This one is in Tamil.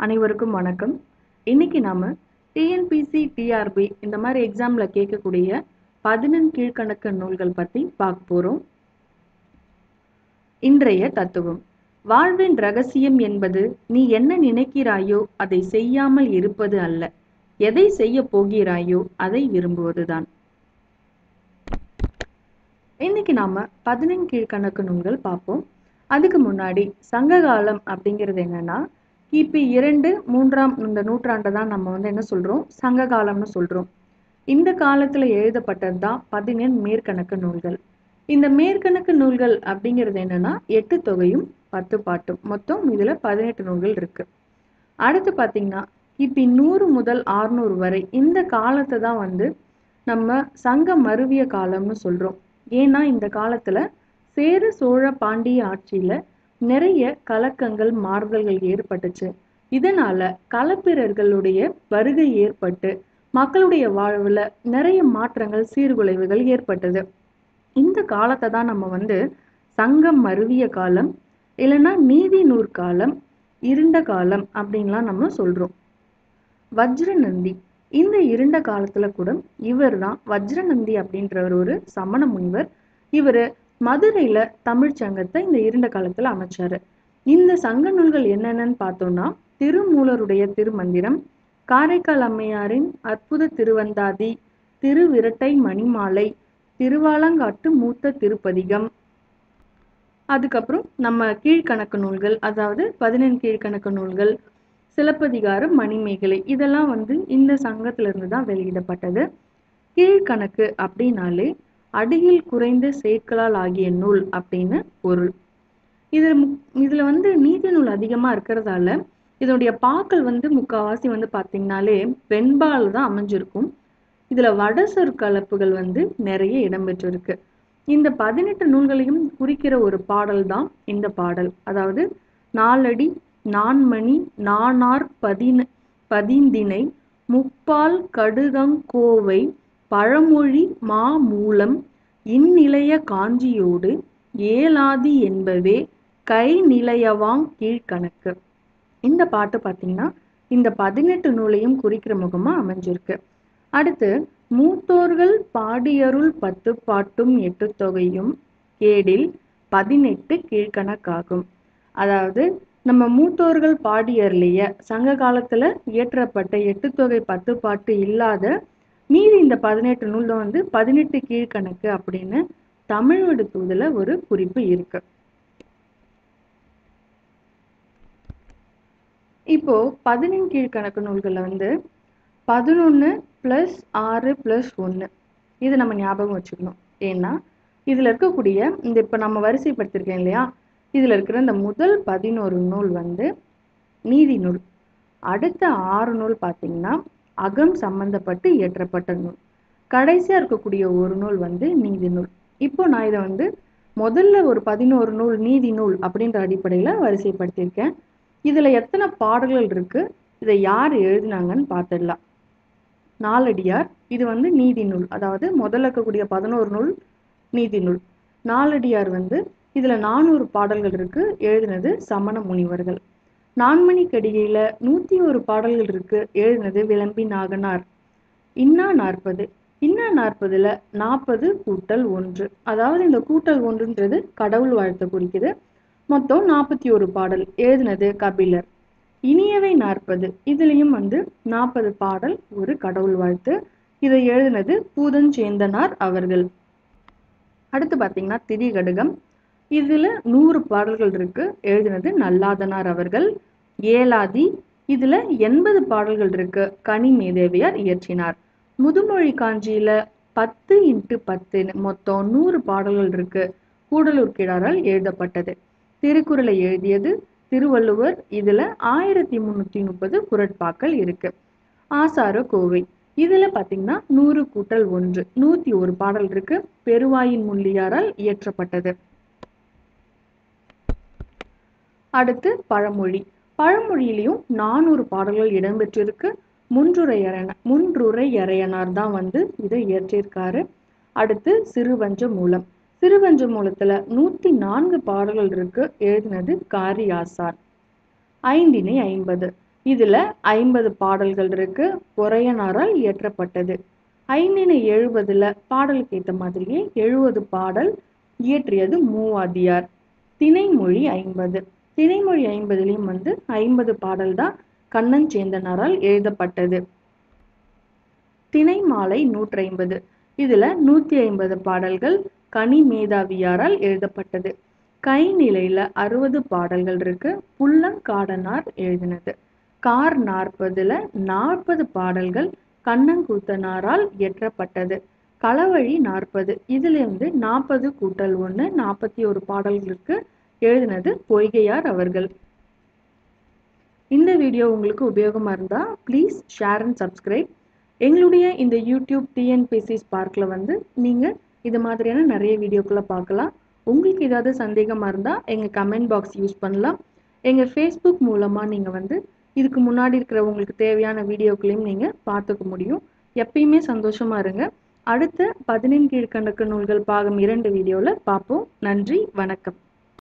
அனைவருக்கும் வணக்கம் இன்னைக்கு நாம டிஎன்பிசி டிஆர்பி இந்த மாதிரி எக்ஸாம்ல கேட்கக்கூடிய பதினெண் கீழ்கணக்கு நூல்கள் பத்தி பார்க்க போறோம் இன்றைய தத்துவம் வாழ்வின் ரகசியம் என்பது நீ என்ன நினைக்கிறாயோ அதை செய்யாமல் இருப்பது அல்ல எதை செய்ய போகிறாயோ அதை விரும்புவதுதான் இன்னைக்கு நாம பதினெண் கீழ்கணக்கு நூல்கள் பார்ப்போம் அதுக்கு முன்னாடி சங்ககாலம் அப்படிங்கிறது என்னன்னா கிபி இரண்டு மூன்றாம் இந்த நூற்றாண்டை தான் நம்ம வந்து என்ன சொல்றோம் சங்க காலம்னு சொல்றோம் இந்த காலத்துல எழுதப்பட்டது தான் பதினெண் மேற்கணக்கு நூல்கள் இந்த மேற்கணக்கு நூல்கள் அப்படிங்கிறது என்னன்னா எட்டு தொகையும் பத்து பாட்டும் மொத்தம் இதுல பதினெட்டு நூல்கள் இருக்கு அடுத்து பாத்தீங்கன்னா கிபி நூறு முதல் ஆறுநூறு வரை இந்த காலத்தை தான் வந்து நம்ம சங்க மருவிய காலம்னு சொல்றோம் ஏன்னா இந்த காலத்துல சேர சோழ பாண்டிய ஆட்சியில நிறைய கலக்கங்கள் மாறுதல்கள் ஏற்பட்டுச்சு இதனால களப்பிரர்களுடைய வருகை ஏற்பட்டு மக்களுடைய வாழ்வுல நிறைய மாற்றங்கள் சீர்குலைவுகள் ஏற்பட்டது இந்த காலத்தை தான் நம்ம வந்து சங்கம் மருவிய காலம் இல்லைன்னா நீதி நூற்காலம் இருண்ட காலம் அப்படின்லாம் நம்ம சொல்றோம் வஜ்ரநந்தி இந்த இருண்ட காலத்துல கூட இவர் தான் வஜ்ரநந்தி அப்படின்றவர் ஒரு சமண முனிவர் இவர் மதுரையில தமிழ் சங்கத்தை இந்த இருண்ட காலத்துல அமைச்சாரு இந்த சங்க நூல்கள் என்னென்னு பார்த்தோம்னா திருமூலருடைய திருமந்திரம் காரைக்கால் அம்மையாரின் அற்புத திருவந்தாதி திருவிரட்டை மணிமாலை திருவாலங்காட்டு மூத்த திருப்பதிகம் அதுக்கப்புறம் நம்ம கீழ்கணக்கு நூல்கள் அதாவது பதினெண் கீழ்கணக்கு நூல்கள் சிலப்பதிகாரம் மணிமேகலை இதெல்லாம் வந்து இந்த சங்கத்துல இருந்து தான் வெளியிடப்பட்டது கீழ்கணக்கு அப்படின்னாலே அடியில் குறைந்த சேர்க்கலால் ஆகிய நூல் அப்படின்னு பொருள் இது இதுல வந்து நீதி நூல் அதிகமா இருக்கிறதால இதனுடைய பாக்கள் வந்து முக்கால்வாசி வந்து பாத்தீங்கன்னாலே வெண்பால் தான் அமைஞ்சிருக்கும் இதுல வட சொற்கலப்புகள் வந்து நிறைய இடம்பெற்றிருக்கு இந்த பதினெட்டு நூல்களையும் குறிக்கிற ஒரு பாடல் தான் இந்த பாடல் அதாவது நாலடி நான்மணி நானார் பதின பதிந்தினை முப்பால் கடுகங்கோவை பழமொழி மா மூலம் இந்நிலைய காஞ்சியோடு ஏலாதி என்பவே கை நிலையவாங் கீழ்கணக்கு இந்த பாட்டு பார்த்தீங்கன்னா இந்த பதினெட்டு நூலையும் குறிக்கிற முகமா அமைஞ்சிருக்கு அடுத்து மூத்தோர்கள் பாடியருள் பத்து பாட்டும் எட்டு தொகையும் கேடில் பதினெட்டு கீழ்கணக்காகும் அதாவது நம்ம மூத்தோர்கள் பாடியர்லைய சங்க காலத்துல இயற்றப்பட்ட எட்டு தொகை பத்து பாட்டு இல்லாத மீதி இந்த பதினெட்டு நூல்ல வந்து பதினெட்டு கீழ்கணக்கு அப்படின்னு தமிழ்நாடு தூதுல ஒரு குறிப்பு இருக்கு இப்போ பதினெண் கீழ்கணக்கு நூல்கள்ல வந்து பதினொன்னு பிளஸ் ஆறு பிளஸ் ஒன்று இது நம்ம ஞாபகம் வச்சுக்கணும் ஏன்னா இதுல இருக்கக்கூடிய இந்த இப்ப நம்ம வரிசைப்படுத்திருக்கேன் இல்லையா இதுல இருக்கிற இந்த முதல் பதினோரு நூல் வந்து நீதி நூல் அடுத்த ஆறு நூல் பார்த்தீங்கன்னா அகம் சம்பந்தப்பட்டு இயற்றப்பட்ட நூல் கடைசியா இருக்கக்கூடிய ஒரு நூல் வந்து நீதி நூல் இப்போ நான் இதை வந்து முதல்ல ஒரு பதினோரு நூல் நீதி நூல் அப்படின்ற அடிப்படையில வரிசைப்படுத்தியிருக்கேன் இதுல எத்தனை பாடல்கள் இருக்கு இதை யார் எழுதினாங்கன்னு பார்த்துடலாம் நாலடியார் இது வந்து நீதி நூல் அதாவது முதல்ல இருக்கக்கூடிய பதினோரு நூல் நீதி நூல் நாலடியார் வந்து இதுல நானூறு பாடல்கள் இருக்கு எழுதினது சமண முனிவர்கள் நான்மணி கடிகையில நூத்தி ஒரு பாடல்கள் இருக்கு எழுதினது விளம்பி நாகனார் இன்னா நாற்பது இன்னா நாற்பதுல நாற்பது கூட்டல் ஒன்று அதாவது இந்த கூட்டல் ஒன்றுன்றது கடவுள் வாழ்த்தை குறிக்குது மொத்தம் நாற்பத்தி ஒரு பாடல் எழுதினது கபிலர் இனியவை நாற்பது இதுலயும் வந்து நாற்பது பாடல் ஒரு கடவுள் வாழ்த்து இதை எழுதினது பூதஞ்சேந்தனார் அவர்கள் அடுத்து பாத்தீங்கன்னா திரிகடுகம் இதுல நூறு பாடல்கள் இருக்கு எழுதினது நல்லாதனார் அவர்கள் ஏலாதி இதுல எண்பது பாடல்கள் இருக்கு கனிமேதேவியார் இயற்றினார் முதுமொழி காஞ்சியில பத்து இன்ட்டு பத்து மொத்தம் நூறு பாடல்கள் இருக்கு கூடலூர் கிடாரால் எழுதப்பட்டது திருக்குறளை எழுதியது திருவள்ளுவர் இதுல ஆயிரத்தி முன்னூத்தி முப்பது குரட்பாக்கள் இருக்கு ஆசார கோவை இதுல பாத்தீங்கன்னா நூறு கூட்டல் ஒன்று நூத்தி ஒரு பாடல் இருக்கு பெருவாயின் முள்ளியாரால் இயற்றப்பட்டது அடுத்து பழமொழி பழமொழியிலையும் நானூறு பாடல்கள் இடம்பெற்றிருக்கு முன்றுரையரண முன்றுரையறையனார் தான் வந்து இதை இயற்றியிருக்காரு அடுத்து சிறுவஞ்ச மூலம் சிறுவஞ்ச மூலத்துல நூத்தி நான்கு பாடல்கள் இருக்கு எழுதினது காரியாசார் ஐந்தினை ஐம்பது இதுல ஐம்பது பாடல்கள் இருக்கு பொறையனாரால் இயற்றப்பட்டது ஐந்தினை எழுபதுல பாடலுக்கு ஏற்ற மாதிரியே எழுபது பாடல் இயற்றியது மூவாதியார் திணைமொழி ஐம்பது திணைமொழி ஐம்பதுலேயும் வந்து ஐம்பது பாடல் தான் கண்ணன் சேந்தனாரால் எழுதப்பட்டது திணைமாலை நூற்றி ஐம்பது இதுல நூத்தி ஐம்பது பாடல்கள் கனி மேதாவியாரால் எழுதப்பட்டது கை நிலையில அறுபது பாடல்கள் இருக்கு புல்லங்காடனார் எழுதினது கார் நாற்பதுல நாற்பது பாடல்கள் கண்ணங்கூத்தனாரால் இயற்றப்பட்டது களவழி நாற்பது இதுல இருந்து நாற்பது கூட்டல் ஒன்று நாற்பத்தி ஒரு பாடல்களுக்கு எழுதினது பொய்கையார் அவர்கள் இந்த வீடியோ உங்களுக்கு உபயோகமாக இருந்தால் ப்ளீஸ் ஷேர் அண்ட் சப்ஸ்கிரைப் எங்களுடைய இந்த யூடியூப் டிஎன்பிசி ஸ்பார்க்கில் வந்து நீங்கள் இது மாதிரியான நிறைய வீடியோக்களை பார்க்கலாம் உங்களுக்கு ஏதாவது சந்தேகமாக இருந்தால் எங்கள் கமெண்ட் பாக்ஸ் யூஸ் பண்ணலாம் எங்கள் ஃபேஸ்புக் மூலமாக நீங்கள் வந்து இதுக்கு முன்னாடி இருக்கிற உங்களுக்கு தேவையான வீடியோக்களையும் நீங்கள் பார்த்துக்க முடியும் எப்பயுமே சந்தோஷமாக இருங்க அடுத்த பதினெண் கீழ்கணக்கு நூல்கள் பாகம் இரண்டு வீடியோவில் பார்ப்போம் நன்றி வணக்கம்